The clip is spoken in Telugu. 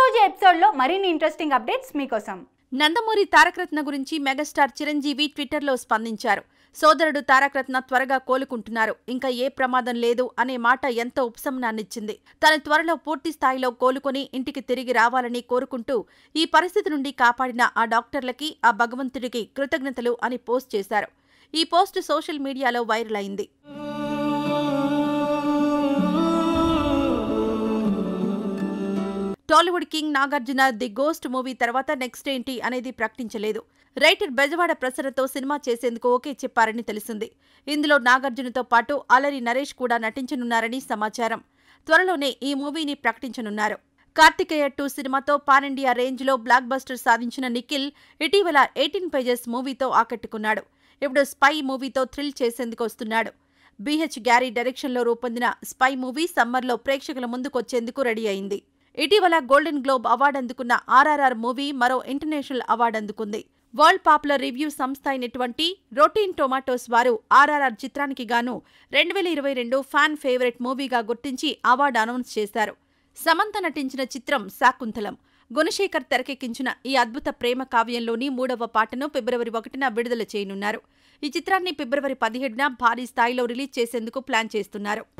రోజు ఎపిసోడ్లో మరిన్ని ఇంట్రెస్టింగ్ అప్డేట్స్ మీకోసం నందమూరి తారకరత్న గురించి మెగాస్టార్ చిరంజీవి ట్విట్టర్లో స్పందించారు సోదరుడు తారకరత్న త్వరగా కోలుకుంటున్నారు ఇంకా ఏ ప్రమాదం లేదు అనే మాట ఎంతో ఉపశమనాన్నిచ్చింది తను త్వరలో పూర్తి స్థాయిలో కోలుకొని ఇంటికి తిరిగి రావాలని కోరుకుంటూ ఈ పరిస్థితి నుండి కాపాడిన ఆ డాక్టర్లకి ఆ భగవంతుడికి కృతజ్ఞతలు అని పోస్ట్ చేశారు ఈ పోస్ట్ సోషల్ మీడియాలో వైరల్ అయింది Tollywood king Nagarjuna the ghost movie తర్వాత నెక్స్ట్ ఏంటి అనేది ప్రకటించలేదు రైటర్ బెజవాడ ప్రసరతో సినిమా చేసేందుకు ఓకే చెప్పారని తెలిసింది ఇందులో నాగార్జునతో పాటు అలరి నరేష్ కూడా నటించనున్నారని సమాచారం త్వరలోనే ఈ మూవీని ప్రకటించనున్నారు కార్తికేయ టూ సినిమాతో పాన్ ఇండియా రేంజ్లో బ్లాక్ బస్టర్ సాధించిన నిఖిల్ ఇటీవల ఎయిటీన్ పేజెస్ మూవీతో ఆకట్టుకున్నాడు ఇప్పుడు స్పై మూవీతో థ్రిల్ చేసేందుకు వస్తున్నాడు బీహెచ్ గ్యారీ డైరెక్షన్లో రూపొందిన స్పై మూవీ సమ్మర్లో ప్రేక్షకుల ముందుకొచ్చేందుకు రెడీ అయింది ఇటీవల గోల్డెన్ గ్లోబ్ అవార్డు అందుకున్న ఆర్ఆర్ఆర్ మూవీ మరో ఇంటర్నేషనల్ అవార్డు అందుకుంది వరల్డ్ పాపులర్ రివ్యూ సంస్థ అయినటువంటి రొటీన్ టొమాటోస్ వారు ఆర్ఆర్ఆర్ చిత్రానికి గాను రెండు వేల ఇరవై రెండు ఫ్యాన్ ఫేవరెట్ మూవీగా గుర్తించి అవార్డు అనౌన్స్ చేశారు సమంత నటించిన చిత్రం శాకుంతలం గుణశేఖర్ తెరకెక్కించిన ఈ అద్భుత ప్రేమ కావ్యంలోని మూడవ పాటను ఫిబ్రవరి ఒకటిన విడుదల చేయనున్నారు ఈ చిత్రాన్ని ఫిబ్రవరి పదిహేడున భారీ స్థాయిలో రిలీజ్ చేసేందుకు ప్లాన్ చేస్తున్నారు